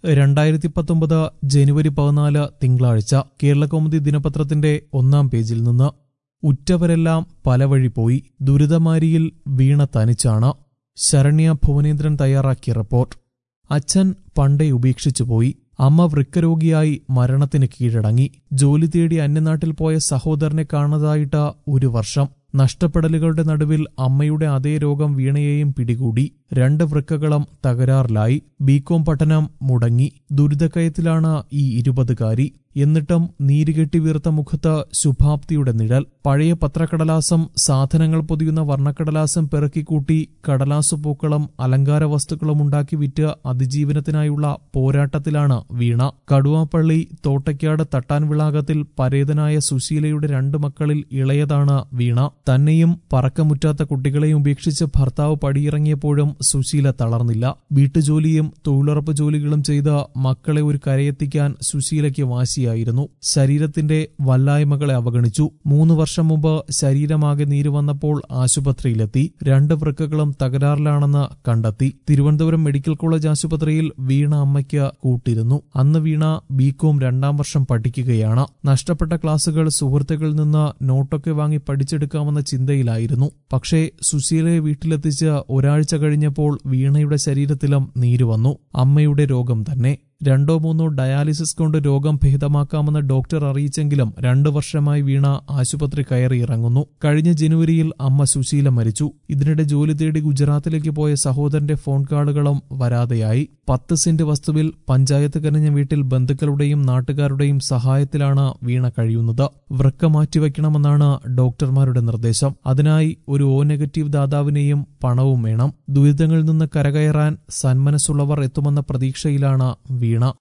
രണ്ടായിരത്തി പത്തൊമ്പത് ജനുവരി പതിനാല് തിങ്കളാഴ്ച കേരളകൗമുദി ദിനപത്രത്തിന്റെ ഒന്നാം പേജിൽ നിന്ന് ഉറ്റവരെല്ലാം പല വഴി പോയി ദുരിതമാരിയിൽ വീണ തനിച്ചാണ് ശരണ്യ ഭുവനേന്ദ്രൻ തയ്യാറാക്കിയ റിപ്പോർട്ട് അച്ഛൻ പണ്ടേ ഉപേക്ഷിച്ചുപോയി അമ്മ വൃക്കരോഗിയായി മരണത്തിന് കീഴടങ്ങി ജോലി തേടി അന്യനാട്ടിൽ പോയ സഹോദരനെ കാണാതായിട്ട് ഒരു വർഷം നഷ്ടപ്പെടലുകളുടെ നടുവിൽ അമ്മയുടെ അതേ രോഗം വീണയെയും പിടികൂടി രണ്ട് വൃക്കകളും തകരാറിലായി ബികോം പഠനം മുടങ്ങി ദുരിതക്കയത്തിലാണ് ഈ ഇരുപതുകാരി എന്നിട്ടും നീരുകെട്ടി വീർത്ത മുഖത്ത് ശുഭാപ്തിയുടെ നിഴൽ പഴയ പത്രക്കടലാസം സാധനങ്ങൾ പൊതിയുന്ന വർണ്ണക്കടലാസം പെറുക്കിക്കൂട്ടി കടലാസു പൂക്കളും അലങ്കാര വസ്തുക്കളും ഉണ്ടാക്കി വിറ്റ് അതിജീവനത്തിനായുള്ള പോരാട്ടത്തിലാണ് വീണ കടുവാപ്പള്ളി തോട്ടയ്ക്കാട് തട്ടാൻ വിളാകത്തിൽ പരേതനായ സുശീലയുടെ രണ്ടു മക്കളിൽ ഇളയതാണ് വീണ തന്നെയും പറക്കമുറ്റാത്ത കുട്ടികളെയും ഉപേക്ഷിച്ച് ഭർത്താവ് പടിയിറങ്ങിയപ്പോഴും സുശീല തളർന്നില്ല വീട്ടുജോലിയും തൊഴിലുറപ്പ് ജോലികളും ചെയ്ത് മക്കളെ ഒരു കരയെത്തിക്കാൻ സുശീലയ്ക്ക് വാശിയായിരുന്നു ശരീരത്തിന്റെ വല്ലായ്മകളെ അവഗണിച്ചു മൂന്ന് വർഷം മുമ്പ് ശരീരമാകെ നീര് വന്നപ്പോൾ ആശുപത്രിയിലെത്തി രണ്ട് വൃക്കകളും തകരാറിലാണെന്ന് കണ്ടെത്തി തിരുവനന്തപുരം മെഡിക്കൽ കോളേജ് ആശുപത്രിയിൽ വീണ അമ്മയ്ക്ക് കൂട്ടിരുന്നു അന്ന് വീണ ബികോം രണ്ടാം വർഷം പഠിക്കുകയാണ് നഷ്ടപ്പെട്ട ക്ലാസുകൾ സുഹൃത്തുക്കളിൽ നിന്ന് നോട്ടൊക്കെ വാങ്ങി പഠിച്ചെടുക്കാമെന്ന ചിന്തയിലായിരുന്നു പക്ഷേ സുശീലയെ വീട്ടിലെത്തിച്ച് ഒരാഴ്ച കഴിഞ്ഞപ്പോൾ വീണയുടെ ശരീരത്തിലും നീര് വന്നു അമ്മയുടെ രോഗം തന്നെ രണ്ടോ മൂന്നോ ഡയാലിസിസ് കൊണ്ട് രോഗം ഭേദമാക്കാമെന്ന് ഡോക്ടർ അറിയിച്ചെങ്കിലും രണ്ടു വർഷമായി വീണ ആശുപത്രി കയറി ഇറങ്ങുന്നു കഴിഞ്ഞ ജനുവരിയിൽ അമ്മ സുശീല മരിച്ചു ഇതിനിടെ ജോലി തേടി ഗുജറാത്തിലേക്ക് പോയ സഹോദരന്റെ ഫോൺ കാളുകളും വരാതെയായി പത്ത് സെന്റ് വസ്തുവിൽ പഞ്ചായത്ത് കരഞ്ഞ വീട്ടിൽ ബന്ധുക്കളുടെയും നാട്ടുകാരുടെയും സഹായത്തിലാണ് വീണ കഴിയുന്നത് വൃക്ക മാറ്റിവെക്കണമെന്നാണ് ഡോക്ടർമാരുടെ നിർദ്ദേശം അതിനായി ഒരു ഓ നെഗറ്റീവ് ദാതാവിനെയും പണവും വേണം ദുരിതങ്ങളിൽ നിന്ന് കരകയറാൻ സന്മനസ്സുള്ളവർ എത്തുമെന്ന പ്രതീക്ഷയിലാണ് വീണ